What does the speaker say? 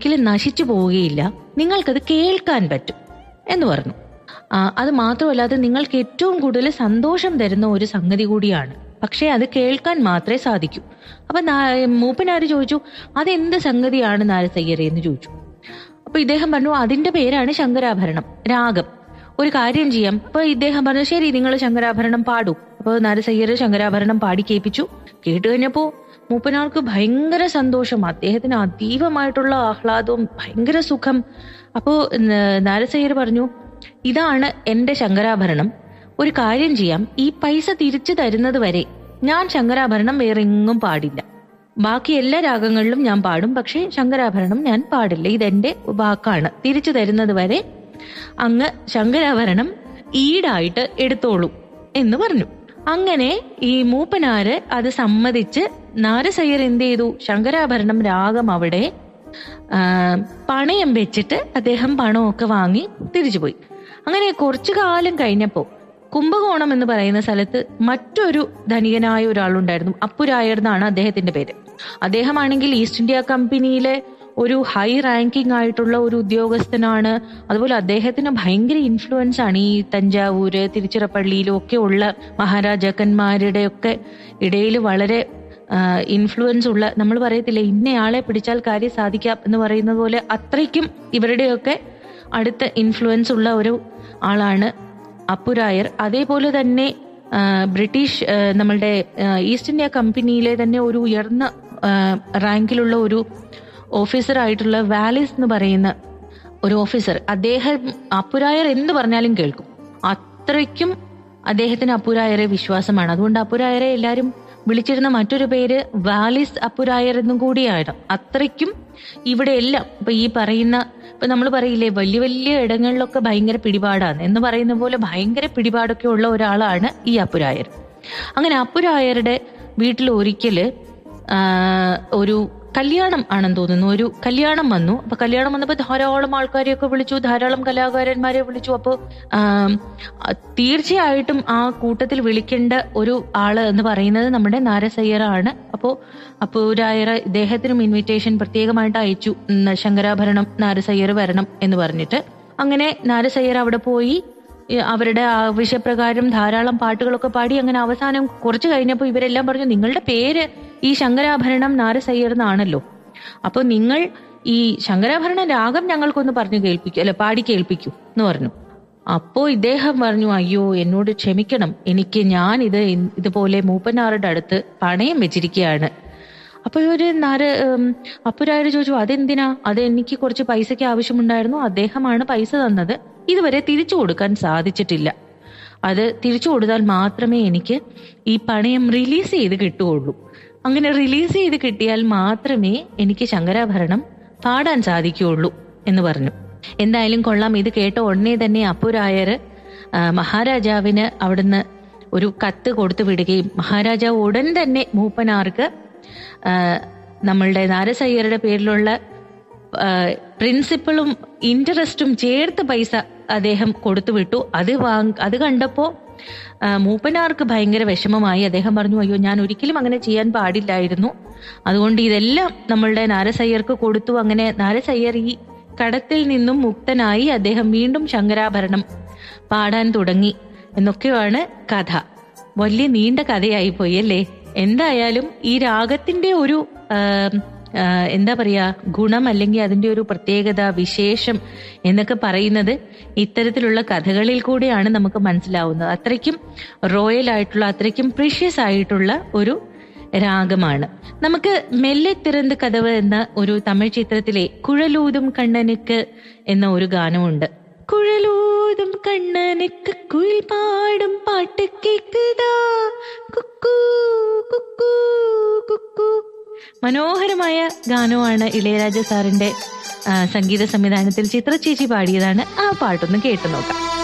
ഒരിക്കലും നശിച്ചു പോവുകയില്ല നിങ്ങൾക്കത് കേൾക്കാൻ പറ്റും എന്ന് പറഞ്ഞു ആ, അത് മാത്രമല്ല അത് നിങ്ങൾക്ക് ഏറ്റവും കൂടുതൽ സന്തോഷം തരുന്ന ഒരു സംഗതി കൂടിയാണ് പക്ഷേ അത് കേൾക്കാൻ മാത്രമേ സാധിക്കൂ അപ്പൊ നാ- മൂപ്പനാര് ചോദിച്ചു അതെന്ത് സംഗതിയാണ് നാരസയ്യരെ എന്ന് ചോദിച്ചു അപ്പൊ ഇദ്ദേഹം പറഞ്ഞു അതിന്റെ പേരാണ് ശങ്കരാഭരണം രാഗം ഒരു കാര്യം ചെയ്യാം അപ്പൊ ഇദ്ദേഹം പറഞ്ഞു ശരി നിങ്ങൾ ശങ്കരാഭരണം പാടൂ അപ്പൊ നാരസയ്യർ ശങ്കരാഭരണം പാടി കേൾപ്പിച്ചു കേട്ട് കഴിഞ്ഞപ്പോ മൂപ്പനാർക്ക് ഭയങ്കര സന്തോഷം അദ്ദേഹത്തിന് അതീവമായിട്ടുള്ള ആഹ്ലാദവും ഭയങ്കര സുഖം അപ്പോ നാരസയ്യർ പറഞ്ഞു ഇതാണ് എന്റെ ശങ്കരാഭരണം ഒരു കാര്യം ചെയ്യാം ഈ പൈസ തിരിച്ചു തരുന്നത് വരെ ഞാൻ ശങ്കരാഭരണം വേറെ എങ്ങും പാടില്ല ബാക്കി എല്ലാ രാഗങ്ങളിലും ഞാൻ പാടും പക്ഷേ ശങ്കരാഭരണം ഞാൻ പാടില്ല ഇതെന്റെ വാക്കാണ് തിരിച്ചു തരുന്നത് വരെ അങ്ങ് ശങ്കരാഭരണം ഈടായിട്ട് എടുത്തോളൂ എന്ന് പറഞ്ഞു അങ്ങനെ ഈ മൂപ്പനാര് അത് സമ്മതിച്ച് നാരസയ്യർ എന്ത് ചെയ്തു ശങ്കരാഭരണം രാഗം അവിടെ ആ, പണയം വെച്ചിട്ട് അദ്ദേഹം പണമൊക്കെ വാങ്ങി തിരിച്ചുപോയി അങ്ങനെ കുറച്ചു കാലം കഴിഞ്ഞപ്പോ കുംഭകോണം എന്ന് പറയുന്ന സ്ഥലത്ത് മറ്റൊരു ധനികനായ ഒരാളുണ്ടായിരുന്നു അപ്പുരായർ എന്നാണ് അദ്ദേഹത്തിന്റെ പേര് അദ്ദേഹമാണെങ്കിൽ ഈസ്റ്റ് ഇന്ത്യ കമ്പനിയിലെ ഒരു ഹൈ റാങ്കിങ് ആയിട്ടുള്ള ഒരു ഉദ്യോഗസ്ഥനാണ് അതുപോലെ അദ്ദേഹത്തിന് ഭയങ്കര ഇൻഫ്ലുവൻസ് ആണ് ഈ തഞ്ചാവൂര് തിരുച്ചിറപ്പള്ളിയിലും ഒക്കെ ഉള്ള മഹാരാജാക്കന്മാരുടെ ഒക്കെ ഇടയിൽ വളരെ ഇൻഫ്ലുവൻസ് ഉള്ള നമ്മൾ പറയത്തില്ലേ ഇന്നയാളെ പിടിച്ചാൽ കാര്യം സാധിക്കാം എന്ന് പറയുന്നത് പോലെ അത്രയ്ക്കും ഇവരുടെയൊക്കെ അടുത്ത ഇൻഫ്ലുവൻസ് ഉള്ള ഒരു ആളാണ് അപ്പുരായർ അതേപോലെ തന്നെ ആ, ബ്രിട്ടീഷ് ആ, നമ്മളുടെ ആ, ഈസ്റ്റ് ഇന്ത്യ കമ്പനിയിലെ തന്നെ ഒരു ഉയർന്ന ആ, റാങ്കിലുള്ള ഒരു ഓഫീസർ ആയിട്ടുള്ള വാലിസ് എന്ന് പറയുന്ന ഒരു ഓഫീസർ അദ്ദേഹം അപ്പുരായർ എന്ത് പറഞ്ഞാലും കേൾക്കും അത്രയ്ക്കും അദ്ദേഹത്തിന് അപ്പുരായരെ വിശ്വാസമാണ് അതുകൊണ്ട് അപ്പുരായരെ എല്ലാരും വിളിച്ചിരുന്ന മറ്റൊരു പേര് വാലിസ് അപ്പുരായർ എന്നും കൂടിയാണ് അത്രയ്ക്കും ഇവിടെ എല്ലാം ഇപ്പൊ ഈ പറയുന്ന ഇപ്പൊ നമ്മൾ പറയില്ലേ വലിയ വലിയ ഇടങ്ങളിലൊക്കെ ഭയങ്കര പിടിപാടാണ് എന്ന് പറയുന്ന പോലെ ഭയങ്കര പിടിപാടൊക്കെ ഉള്ള ഒരാളാണ് ഈ അപ്പുരായർ അങ്ങനെ അപ്പുരായരുടെ വീട്ടിൽ ഒരിക്കല് ആ, ഒരു കല്യാണം ആണെന്ന് തോന്നുന്നു ഒരു കല്യാണം വന്നു അപ്പൊ കല്യാണം വന്നപ്പോ ധാരാളം ആൾക്കാരെയൊക്കെ വിളിച്ചു ധാരാളം കലാകാരന്മാരെ വിളിച്ചു അപ്പോ ആം, ആ, തീർച്ചയായിട്ടും ആ കൂട്ടത്തിൽ വിളിക്കേണ്ട ഒരു ആള് എന്ന് പറയുന്നത് നമ്മുടെ നാരസയ്യറാണ് അപ്പോ അപ്പൂരായർ ഇദ്ദേഹത്തിനും ഇൻവിറ്റേഷൻ പ്രത്യേകമായിട്ട് അയച്ചു ഉം, ശങ്കരാഭരണം നാരസയ്യർ വരണം എന്ന് പറഞ്ഞിട്ട് അങ്ങനെ നാരസയ്യർ അവിടെ പോയി ഈ അവരുടെ ആവശ്യപ്രകാരം ധാരാളം പാട്ടുകളൊക്കെ പാടി അങ്ങനെ അവസാനം കുറച്ചു കഴിഞ്ഞപ്പോൾ ഇവരെല്ലാം പറഞ്ഞു നിങ്ങളുടെ പേര് ഈ ശങ്കരാഭരണം നാരസയ്യർ എന്നാണല്ലോ അപ്പൊ നിങ്ങൾ ഈ ശങ്കരാഭരണ രാഗം ഞങ്ങൾക്കൊന്ന് പറഞ്ഞു കേൾപ്പിക്കൂ അല്ലെ പാടി കേൾപ്പിക്കൂ എന്ന് പറഞ്ഞു അപ്പോ ഇദ്ദേഹം പറഞ്ഞു അയ്യോ എന്നോട് ക്ഷമിക്കണം എനിക്ക് ഞാൻ ഇത് ഇൻ- ഇതുപോലെ മൂപ്പനാറുടെ അടുത്ത് പണയം വെച്ചിരിക്കുകയാണ് അപ്പൊ ഒരു നാര ഉം, അപ്പുരായർ ചോദിച്ചു അതെന്തിനാ അത് എനിക്ക് കുറച്ച് പൈസയ്ക്ക് ആവശ്യമുണ്ടായിരുന്നു അദ്ദേഹമാണ് പൈസ തന്നത് ഇതുവരെ തിരിച്ചു കൊടുക്കാൻ സാധിച്ചിട്ടില്ല അത് തിരിച്ചു കൊടുത്താൽ മാത്രമേ എനിക്ക് ഈ പണയം റിലീസ് ചെയ്ത് കിട്ടുകയുള്ളൂ അങ്ങനെ റിലീസ് ചെയ്ത് കിട്ടിയാൽ മാത്രമേ എനിക്ക് ശങ്കരാഭരണം പാടാൻ സാധിക്കുകയുള്ളൂ എന്ന് പറഞ്ഞു എന്തായാലും കൊള്ളാം ഇത് കേട്ട ഉടനെ തന്നെ അപ്പുരായർ മഹാരാജാവിന് അവിടുന്ന് ഒരു കത്ത് കൊടുത്തു വിടുകയും മഹാരാജാവ് ഉടൻ തന്നെ മൂപ്പനാർക്ക് ആ, നമ്മളുടെ നാരസയ്യരുടെ പേരിലുള്ള പ്രിൻസിപ്പളും ഇൻട്രസ്റ്റും ചേർത്ത് പൈസ അദ്ദേഹം കൊടുത്തു വിട്ടു അത് വാങ് അത് കണ്ടപ്പോ ആ, മൂപ്പനാർക്ക് ഭയങ്കര വിഷമമായി അദ്ദേഹം പറഞ്ഞു അയ്യോ ഞാൻ ഒരിക്കലും അങ്ങനെ ചെയ്യാൻ പാടില്ലായിരുന്നു അതുകൊണ്ട് ഇതെല്ലാം നമ്മളുടെ നാരസയ്യർക്ക് കൊടുത്തു അങ്ങനെ നാരസയ്യർ ഈ കടത്തിൽ നിന്നും മുക്തനായി അദ്ദേഹം വീണ്ടും ശങ്കരാഭരണം പാടാൻ തുടങ്ങി എന്നൊക്കെയാണ് കഥ വലിയ നീണ്ട കഥയായി പോയി അല്ലേ എന്തായാലും ഈ രാഗത്തിന്റെ ഒരു ആം, ആ, എന്താ പറയാ ഗുണം അല്ലെങ്കിൽ അതിന്റെ ഒരു പ്രത്യേകത വിശേഷം എന്നൊക്കെ പറയുന്നത് ഇത്തരത്തിലുള്ള കഥകളിൽ കൂടെയാണ് നമുക്ക് മനസ്സിലാവുന്നത് അത്രയ്ക്കും റോയൽ ആയിട്ടുള്ള അത്രയ്ക്കും പ്രീഷ്യസ് ആയിട്ടുള്ള ഒരു രാഗമാണ് നമുക്ക് മെല്ലെ തിറന്ത് കഥവ് എന്ന ഒരു തമിഴ് ചിത്രത്തിലെ കുഴലൂതും കണ്ണനുക്ക് എന്ന ഒരു ഗാനമുണ്ട് കുഴലൂതും കണ്ണനുക്ക് കുയിൽ പാടും പാട്ട് കേക്കുതാ കുക്കൂ കുക്കൂ കുക്കൂ മനോഹരമായ ഗാനമാണ് ഇളയരാജ സാറിന്റെ ആ, സംഗീത സംവിധാനത്തിൽ ചിത്രചേച്ചി പാടിയതാണ് ആ പാട്ടൊന്ന് കേട്ടു നോക്കാം